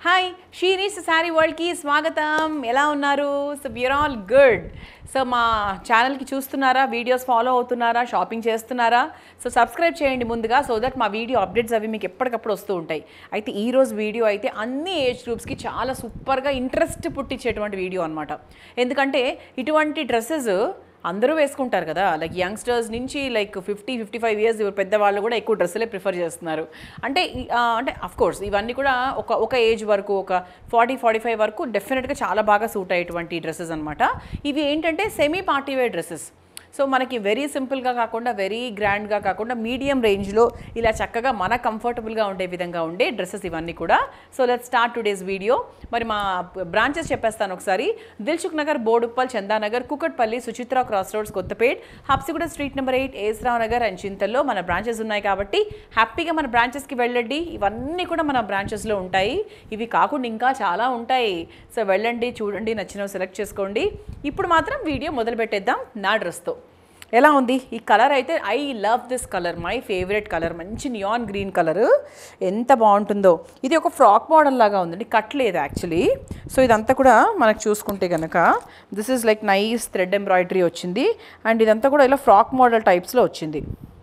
hi షీరీస్ sari వరల్డ్కి స్వాగతం ఎలా ఉన్నారు సో బియర్ ఆల్ గుడ్ సో మా ఛానల్కి చూస్తున్నారా వీడియోస్ ఫాలో అవుతున్నారా షాపింగ్ చేస్తున్నారా సో సబ్స్క్రైబ్ చేయండి ముందుగా సో దట్ మా వీడియో అప్డేట్స్ అవి మీకు ఎప్పటికప్పుడు వస్తూ ఉంటాయి అయితే ఈ రోజు వీడియో అయితే అన్ని ఏజ్ గ్రూప్స్కి చాలా సూపర్గా ఇంట్రెస్ట్ పుట్టించేటువంటి వీడియో అనమాట ఎందుకంటే ఇటువంటి డ్రెస్సెస్ అందరూ వేసుకుంటారు కదా లైక్ యంగ్స్టర్స్ నుంచి like fifty fifty five years పెద్దవాళ్ళు కూడా ఎక్కువ డ్రెస్సులే ప్రిఫర్ చేస్తున్నారు అంటే ఈ- ఆ, అంటే అఫ్ కోర్స్ ఇవన్నీ కూడా ఒక ఒక ఏజ్ వరకు ఒక ఫార్టీ ఫార్టీ ఫైవ్ వరకు డెఫినెట్గా చాలా బాగా సూట్ అయ్యేటువంటి డ్రెస్సెస్ అనమాట ఇవి ఏంటంటే semi party wear dresses so మనకి వెరీ సింపుల్గా కాకుండా వెరీ గ్రాండ్గా కాకుండా మీడియం రేంజ్లో ఇలా చక్కగా మన కంఫర్టబుల్గా ఉండే విధంగా ఉండే డ్రెస్సెస్ ఇవన్నీ కూడా so let start today's video మరి మా బ్రాంచెస్ చెప్పేస్తాను ఒకసారి Dilsukhnagar Boduppal Chandanagar Kukatpally Suchitra cross roads Kothapet Habsiguda street number eight A S Rao Nagar and చింతల్లో మన బ్రాంచెస్ ఉన్నాయి కాబట్టి హ్యాపీగా మన బ్రాంచెస్కి వెళ్ళండి ఇవన్నీ కూడా మన బ్రాంచెస్లో ఉంటాయి ఇవి కాకుండా ఇంకా చాలా ఉంటాయి సో వెళ్ళండి చూడండి నచ్చినవి సెలెక్ట్ చేసుకోండి ఇప్పుడు మాత్రం వీడియో మొదలు పెట్టేద్దాం నా డ్రెస్తో ఎలా ఉంది ఈ కలర్ అయితే I love this colour my favourite colour మంచి నియాన్ గ్రీన్ కలర్ ఎంత బాగుంటుందో ఇది ఒక ఫ్రాక్ మోడల్ లాగా ఉందండి కట్ లేదు యాక్చువల్లీ సో ఇదంతా కూడా మనకు చూసుకుంటే కనుక this is like nice thread embroidery వచ్చింది అండ్ ఇదంతా కూడా ఇలా ఫ్రాక్ మోడల్ టైప్స్లో వచ్చింది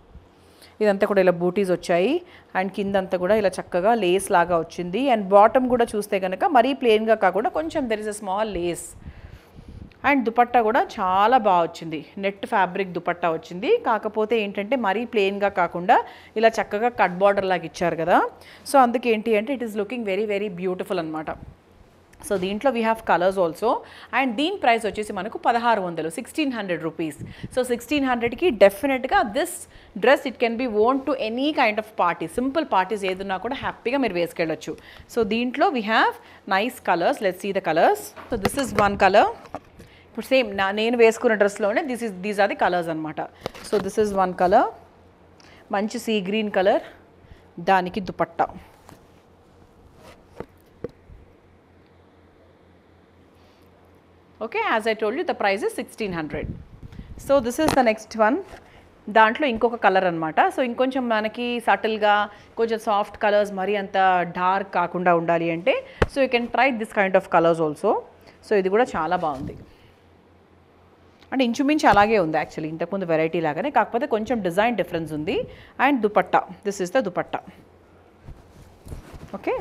ఇదంతా కూడా ఇలా బూటీస్ వచ్చాయి అండ్ కిందంతా కూడా ఇలా చక్కగా లేస్ లాగా వచ్చింది అండ్ బాటమ్ కూడా చూస్తే కనుక మరీ ప్లెయిన్గా కాకుండా కొంచెం there is a small lace and dupatta కూడా చాలా బాగా వచ్చింది నెట్ ఫ్యాబ్రిక్ దుపట్టా వచ్చింది కాకపోతే ఏంటంటే మరీ ప్లెయిన్గా కాకుండా ఇలా చక్కగా కట్ బార్డర్ లాగా ఇచ్చారు కదా సో అందుకే ఏంటి అంటే it is looking very very beautiful అనమాట సో దీంట్లో we have colours also and దీని ప్రైస్ వచ్చేసి మనకు పదహారు వందలు sixteen hundred rupees so sixteen హండ్రెడ్కి డెఫినెట్గా this dress it can be own to any kind of party simple parties ఏదున్నా కూడా హ్యాపీగా మీరు వేసుకెళ్ళొచ్చు సో దీంట్లో we have nice colours let see the colours so this is one colour ఇప్పుడు same నా నేను వేసుకున్న డ్రెస్లోనే this is these are the colours అనమాట so this is one colour మంచి సీ గ్రీన్ కలర్ దానికి dupatta okay as I told you the price is sixteen hundred so this is the next one దాంట్లో ఇంకొక colour అనమాట so ఇంకొంచెం మనకి సటిల్గా కొంచెం soft colours మరీ అంత డార్క్ కాకుండా ఉండాలి అంటే so you can try this kind of colours also so ఇది కూడా చాలా బాగుంది అంటే ఇంచుమించు అలాగే ఉంది యాక్చువల్లీ ఇంతకుముందు వెరైటీ లాగానే కాకపోతే కొంచెం డిజైన్ డిఫరెన్స్ ఉంది and dupatta this is the dupatta okay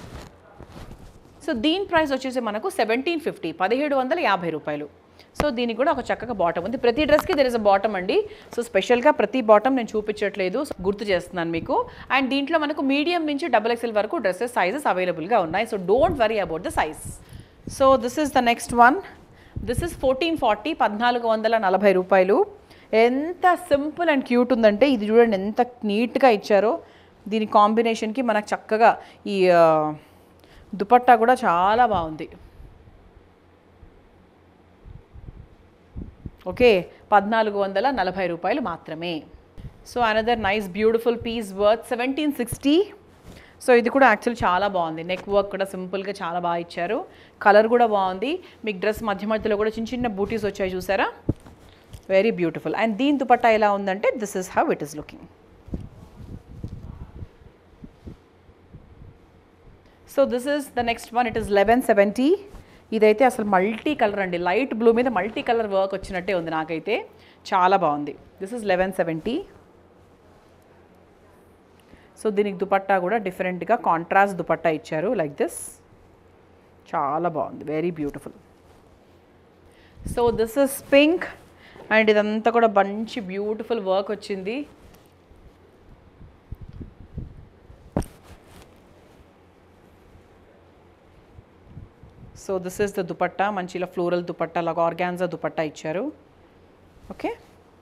so దీని ప్రైస్ వచ్చేసి మనకు సెవెంటీన్ ఫిఫ్టీ పదిహేడు వందల యాభై రూపాయలు సో దీనికి కూడా ఒక చక్కగా బాటమ్ ఉంది ప్రతి డ్రెస్కి దెర్ ఇస్ అ బాటమ్ అండి సో స్పెషల్గా ప్రతి బాటమ్ నేను చూపించట్లేదు సో గుర్తు చేస్తున్నాను మీకు అండ్ దీంట్లో మనకు మీడియం నుంచి డబుల్ ఎక్స్ఎల్ వరకు డ్రెస్సెస్ సైజెస్ అవైలబుల్గా ఉన్నాయి so don't worry about the size so this is the next one this is fourteen forty పద్నాలుగు వందల నలభై రూపాయలు ఎంత సింపుల్ అండ్ క్యూట్ ఉందంటే ఇది చూడండి ఎంత నీట్గా ఇచ్చారో దీని కాంబినేషన్కి మనకు చక్కగా ఈ ఆ, దుపట్టా కూడా చాలా బాగుంది ఓకే పద్నాలుగు వందల నలభై రూపాయలు మాత్రమే so another nice beautiful piece worth seventeen sixty so ఇది కూడా యాక్చువల్ చాలా బాగుంది నెక్ వర్క్ కూడా సింపుల్గా చాలా బాగా ఇచ్చారు కలర్ కూడా బాగుంది మీకు డ్రెస్ మధ్య మధ్యలో కూడా చిన్న చిన్న బూటీస్ వచ్చాయి చూసారా వెరీ బ్యూటిఫుల్ అండ్ దీని దుపట్టా ఎలా ఉందంటే this is how it is looking so this is the next one it is eleven seventy ఇదైతే అసలు మల్టీ కలర్ అండి లైట్ బ్లూ మీద మల్టీ కలర్ వర్క్ వచ్చినట్టే ఉంది నాకైతే చాలా బాగుంది this is eleven seventy so దీనికి దుపట్టా కూడా డిఫరెంట్గా కాంట్రాస్ట్ దుపట్టా ఇచ్చారు లైక్ దిస్ చాలా బాగుంది very beautiful so this is pink and ఇదంతా కూడా మంచి బ్యూటిఫుల్ వర్క్ వచ్చింది so this is the dupatta మంచి ఇలా ఫ్లోరల్ దుపట్టా లాగా ఆర్గాన్జా దుపట్టా ఇచ్చారు ఓకే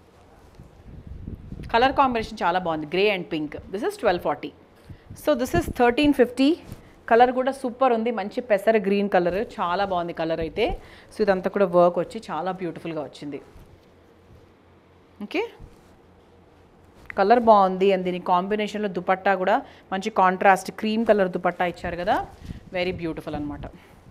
కలర్ కాంబినేషన్ చాలా బాగుంది grey and pink this is twelve forty so this is thirteen fifty colour కూడా సూపర్ ఉంది మంచి పెసర గ్రీన్ కలర్ చాలా బాగుంది కలర్ అయితే సో ఇదంతా కూడా వర్క్ వచ్చి చాలా బ్యూటిఫుల్గా వచ్చింది ఓకే కలర్ బాగుంది అండ్ దీని కాంబినేషన్లో దుపట్టా కూడా మంచి కాంట్రాస్ట్ క్రీమ్ కలర్ దుపట్టా ఇచ్చారు కదా వెరీ బ్యూటిఫుల్ అనమాట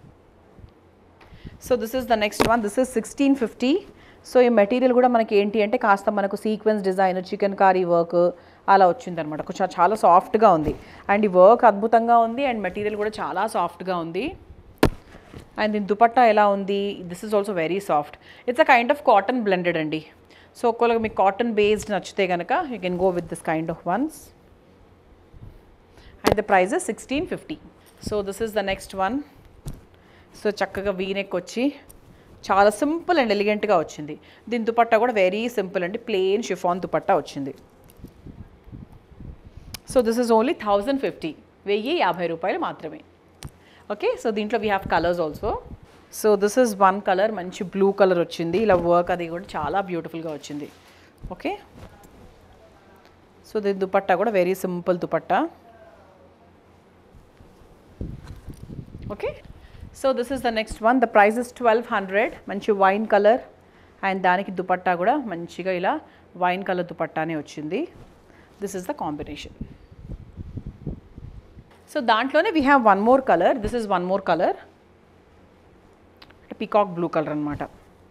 so this is the next one this is sixteen fifty so ఈ మెటీరియల్ కూడా మనకి ఏంటి అంటే కాస్త మనకు sequence design chikankari work అలా వచ్చిందనమాట కొంచెం చాలా సాఫ్ట్గా ఉంది అండ్ ఈ వర్క్ అద్భుతంగా ఉంది అండ్ మెటీరియల్ కూడా చాలా సాఫ్ట్గా ఉంది అండ్ దీని దుపట్టా ఎలా ఉంది this is also very soft it's a kind of cotton blended అండి సో ఒకవేళ మీకు కాటన్ బేస్డ్ నచ్చితే కనుక you can go with this kind of ones and the price sixteen fifty so this is the next one so చక్కగా V neck వచ్చి చాలా simple and ఎలిగెంట్గా వచ్చింది దీని దుపట్టా కూడా వెరీ సింపుల్ అండి ప్లెయిన్ షిఫాన్ దుపట్టా వచ్చింది so this is only thousand fifty వెయ్యి యాభై రూపాయలు మాత్రమే ఓకే సో దీంట్లో we have colours also so this is one colour మంచి బ్లూ కలర్ వచ్చింది ఇలా వర్క్ అది కూడా చాలా బ్యూటిఫుల్గా వచ్చింది ఓకే సో దీని దుపట్టా కూడా very simple dupatta okay so this is the next one the price is twelve hundred మంచి వైన్ కలర్ అండ్ దానికి దుపట్టా కూడా మంచిగా ఇలా వైన్ కలర్ దుపట్టానే వచ్చింది this is the combination so దాంట్లోనే we have one more colour this is one more colour peacock blue colour అనమాట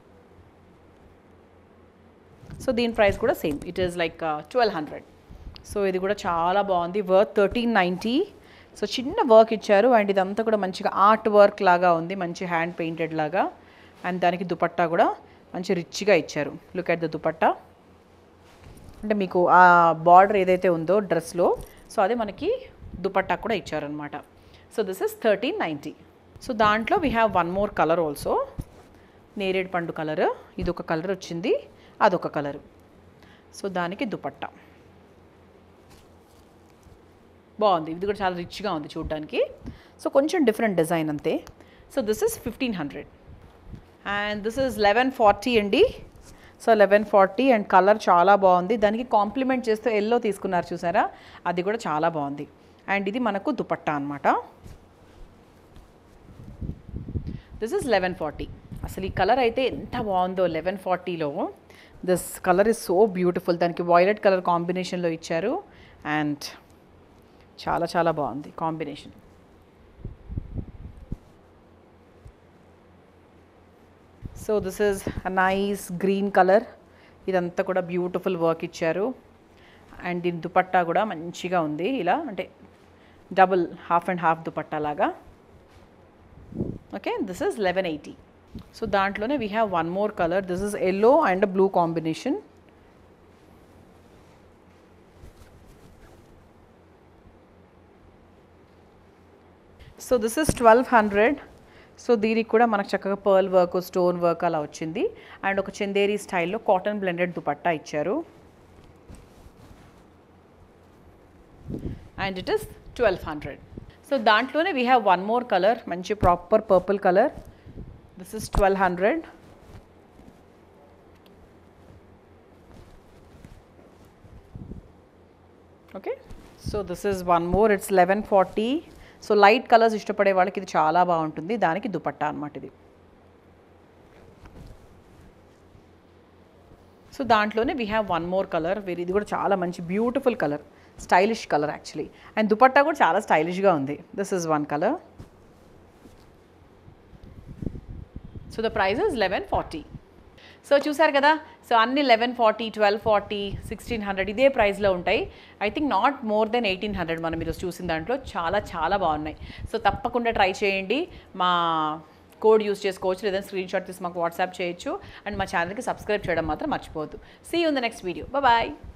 so దీని ప్రైస్ కూడా same it is like twelve hundred so ఇది కూడా చాలా బాగుంది వర్త్ థర్టీన్ నైంటీ సో చిన్న work ఇచ్చారు అండ్ ఇదంతా కూడా మంచిగా ఆర్ట్ వర్క్ లాగా ఉంది మంచి హ్యాండ్ పెయింటెడ్ లాగా అండ్ దానికి దుపట్టా కూడా మంచి రిచ్గా ఇచ్చారు లుక్ అట్ ద దుపట్టా అంటే మీకు ఆ బార్డర్ ఏదైతే ఉందో డ్రెస్లో సో అదే మనకి దుపట్టా కూడా ఇచ్చారనమాట so this is thirteen ninety so దాంట్లో we have one more colour also నేరేడు పండు కలర్ ఇది ఒక కలర్ వచ్చింది అదొక కలరు సో దానికి దుపట్టా బాగుంది ఇది కూడా చాలా రిచ్గా ఉంది చూడడానికి సో కొంచెం డిఫరెంట్ డిజైన్ అంతే so this is fifteen hundred and this is eleven forty అండి so eleven forty and colour చాలా బాగుంది దానికి కాంప్లిమెంట్ చేస్తూ ఎల్లో తీసుకున్నారు చూసారా అది కూడా చాలా బాగుంది అండ్ ఇది మనకు దుపట్టా అనమాట దిస్ ఇస్ లెవెన్ ఫార్టీ అసలు ఈ కలర్ అయితే ఎంత బాగుందో లెవెన్ ఫార్టీలో this colour is so beautiful దానికి వైలెట్ కలర్ కాంబినేషన్లో ఇచ్చారు అండ్ చాలా చాలా బాగుంది combination so this is a nice green colour ఇదంతా కూడా బ్యూటిఫుల్ వర్క్ ఇచ్చారు అండ్ దీని దుపట్టా కూడా మంచిగా ఉంది ఇలా అంటే double half and half dupatta లాగా okay this is eleven eighty so దాంట్లోనే we have one more colour this is yellow and blue combination so this is twelve hundred so దీనికి కూడా మనకు చక్కగా పర్ల్ వర్క్ స్టోన్ వర్క్ అలా వచ్చింది and ఒక చందేరి స్టైల్లో కాటన్ బ్లెండెడ్ దుపట్టా ఇచ్చారు and it is twelve hundred so దాంట్లోనే we have one more colour మంచి proper purple colour this is twelve hundred okay so this is one more it's eleven forty so light colours ఇష్టపడే వాళ్ళకి ఇది చాలా బాగుంటుంది దానికి దుపట్టా అనమాట ఇది సో దాంట్లోనే we have one more colour వేరే ఇది కూడా చాలా మంచి beautiful colour stylish colour actually and dupatta కూడా చాలా స్టైలిష్గా ఉంది this is one colour so the price is eleven forty so చూసారు కదా సో అన్ని eleven forty twelve forty sixteen hundred ఇదే ప్రైస్లో ఉంటాయి I think not more than eighteen hundred మనం ఈరోజు చూసిన దాంట్లో చాలా చాలా బాగున్నాయి సో తప్పకుండా ట్రై చేయండి మా కోడ్ యూస్ చేసుకోవచ్చు లేదా స్క్రీన్ షాట్ తీసి మాకు వాట్సాప్ చేయొచ్చు అండ్ మా ఛానల్కి సబ్స్క్రైబ్ చేయడం మాత్రం మర్చిపోవద్దు see in the next video bye